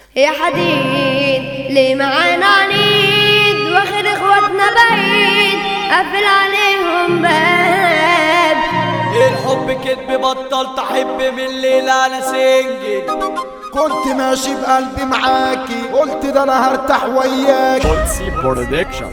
يا حديد ليه معانا عنيد واخد اخواتنا بعيد قافل عليهم باب الحب كدب بطلت احب من الليلة انا سنجل كنت ماشي بقلبي معاكي قلت ده انا هرتاح وياك بولسي برودكشن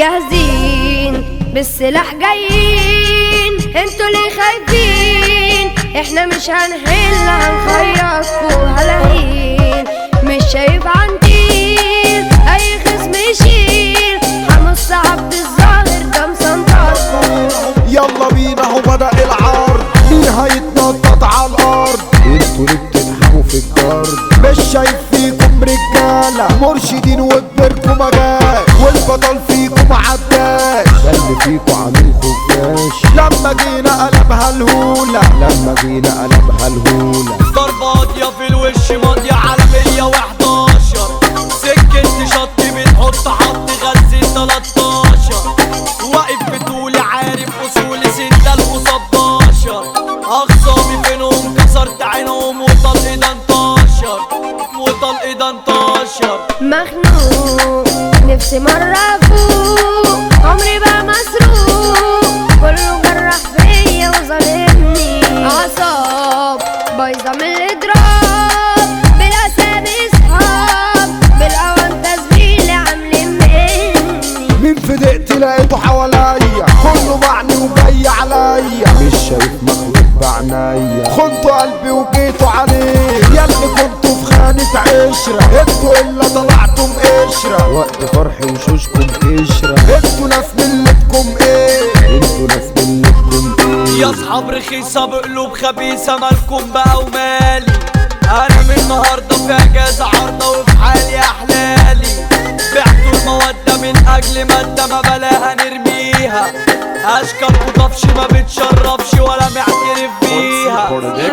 جاهزين بالسلاح جايين انتوا ليه خايفين احنا مش هنحل هنخيطكوا هلاهين مش شايف عنتيل اي خصم يشيل حمص عبد الظاهر ده مسنطركوا يلا بينا هو بدأ العرض مين هيتنطط على الارض انتوا ليه بتضحكوا في الجرد مش شايف فيكم رجالة مرشدين وكبركم مجال والبطل فيكم عداش ده اللي فيكم عامل خفاش لما جينا قلبها الهولة لما جينا قلبها الهولة ضربة قاضية في الوش ماضية على 111 سكة شط بتحط حط غزي 13 واقف بطولي عارف اصولي ستة المصباشر اخصامي فينهم كسرت عينهم وطلق ده انتشر وطلق ده انتشر مخنوق نفسي مرة أفوق عمري بقى مسروق كله جرح فيا وظالمني أعصاب بايظة من الإضراب بالأسامي صحاب بالأوانت زميلي عاملين مني مين في دقتي لقيته حواليا كله معني وجاي عليا مش شايف مخلوق بعنايا خنتوا قلبي وجيتوا عليه ياللي كنتوا في خانة عشرة انتوا الا طلعتم قشرة وقت فرحي وشوشكم قشرة انتوا ناس ملتكم ايه انتوا ناس ملتكم ايه يا اصحاب رخيصة بقلوب خبيثة مالكم بقى ومالي انا من النهاردة في اجازة عارضة وفي حالي احلالي بعتوا المودة من اجل مادة ما بلاها نرميها اشكال وطفش ما بتشرفش ولا معترف بيها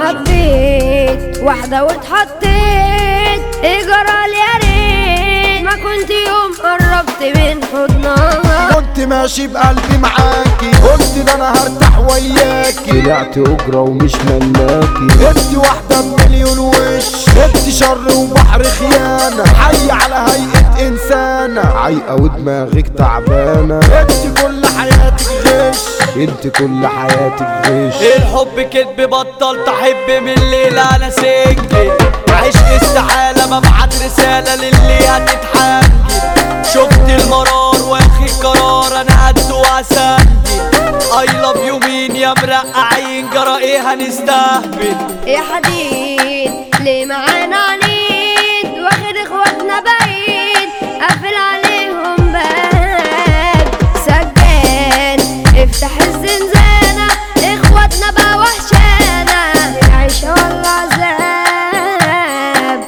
حبيت واحدة واتحطيت اجرى يا ريت ما كنت يوم قربت من حضنها كنت ماشي بقلبي معاكي قلت ده انا هرتاح وياكي طلعت اجرة ومش ملاكي انت واحدة بمليون وش انت شر وبحر خيانة حي على هيئة انسانة عايقة ودماغك تعبانة انت كل حياتك غش انت كل حياتك غش الحب كدب بطلت احب من الليلة انا سنجل عشق استحالة ببعت رسالة للي هتتحنجل شفت المرار واخي القرار انا قد واسندل اي لاف يو مين يا مرقعين جرى ايه هنستهبل يا حديد ليه معانا عنيد واخد اخواتنا بعيد قافل عليهم باب سجان افتح الزنزانة اخواتنا بقى وحشانة العيشة والله عذاب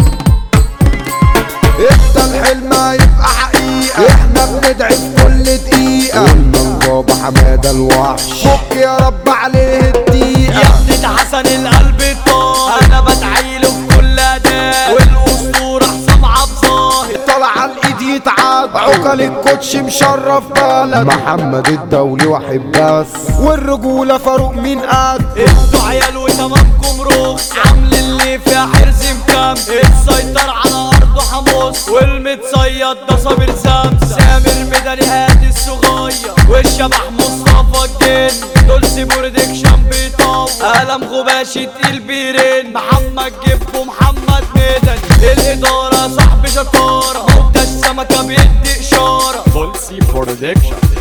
انت الحلم هيبقى حقيقة احنا بندعي في كل دقيقة قلنا البابا حمادة الوحش فك يا رب عليه يا الدقيقة ابنة حسن القلب الطاهر انا بدعيله في كل اداء والاسطورة حسام عبد ظاهر طلع على الايد يتعاد عقل الكوتش مشرف بلد محمد الدولي واحد بس والرجولة فاروق مين قد انتوا عيال وتمامكم رخص عامل اللي فيها حرز مكم السيطر على ارضه حمص والمتصيد ده صابر سمسة سامر ميداني هادي الصغير والشبح مصطفى الجن دول برودكشن بيطاو قلم غباشي تقيل بيرن محمد جيب ومحمد ميداني الاداره صاحب شطاره منتج سمكه بيدي اشاره بولسي برودكشن